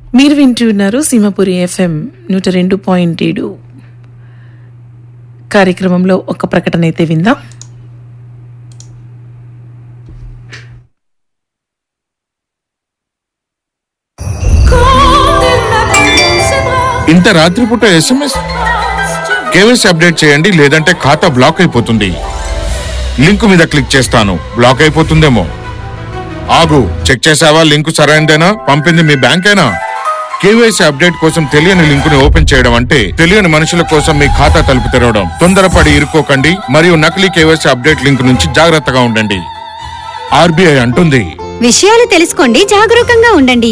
మీరు వింటున్నారు సింహపురి ఎఫ్ఎం నూట రెండు పాయింట్ ఏడు కార్యక్రమంలో ఒక ప్రకటన అయితే విందాం ఇంత రాత్రిపూట ఎస్ఎంఎస్ కేవైసీ అప్డేట్ చేయండి లేదంటే ఖాతా బ్లాక్ అయిపోతుంది లింక్ మీద క్లిక్ చేస్తాను బ్లాక్ అయిపోతుందేమో ఆగు చెక్ చేసావా లింక్ సరైనదేనా పంపింది మీ బ్యాంకేనా కేవైసీ అప్డేట్ కోసం తెలియని లింకుని ఓపెన్ చేయడం అంటే తెలియని మనుషుల కోసం మీ ఖాతా తలుపు తెరవడం తొందరపడి ఇరుక్కోకండి మరియు నకిలీ కేవైసీ అప్డేట్ లింక్ నుంచి జాగ్రత్తగా ఉండండి ఆర్బీఐ అంటుంది విషయాలు తెలుసుకోండి జాగరూకంగా ఉండండి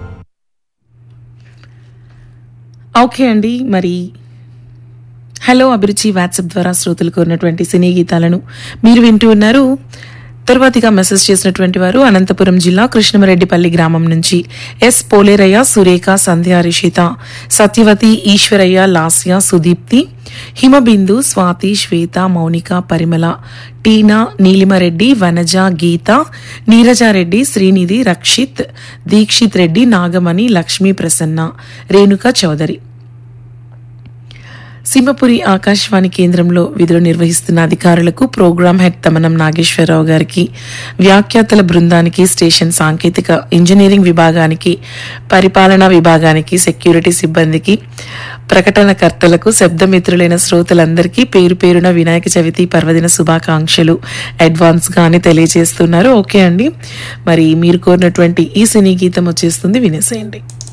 ఓకే అండి మరి హలో అభిరుచి వాట్సాప్ ద్వారా శ్రోతలు కోరినటువంటి సినీ గీతాలను మీరు వింటూ ఉన్నారు తర్వాతిగా మెసేజ్ చేసినటువంటి వారు అనంతపురం జిల్లా కృష్ణమరెడ్డిపల్లి గ్రామం నుంచి ఎస్ పోలేరయ్య సురేఖ సంధ్య రిషిత సత్యవతి ఈశ్వరయ్య లాస్య సుదీప్తి హిమబిందు స్వాతి శ్వేత మౌనిక పరిమళ టీనా నీలిమరెడ్డి వనజ గీత నీరజారెడ్డి శ్రీనిధి రక్షిత్ దీక్షిత్ రెడ్డి నాగమణి లక్ష్మీ ప్రసన్న రేణుక చౌదరి సింహపురి ఆకాశవాణి కేంద్రంలో విధులు నిర్వహిస్తున్న అధికారులకు ప్రోగ్రాం హెడ్ తమనం నాగేశ్వరరావు గారికి వ్యాఖ్యాతల బృందానికి స్టేషన్ సాంకేతిక ఇంజనీరింగ్ విభాగానికి పరిపాలనా విభాగానికి సెక్యూరిటీ సిబ్బందికి ప్రకటనకర్తలకు శబ్దమిత్రులైన శ్రోతలందరికీ పేరు పేరున వినాయక చవితి పర్వదిన శుభాకాంక్షలు అడ్వాన్స్ గానే తెలియజేస్తున్నారు ఓకే అండి మరి మీరు కోరినటువంటి ఈ సినీ గీతం వచ్చేస్తుంది వినేసేయండి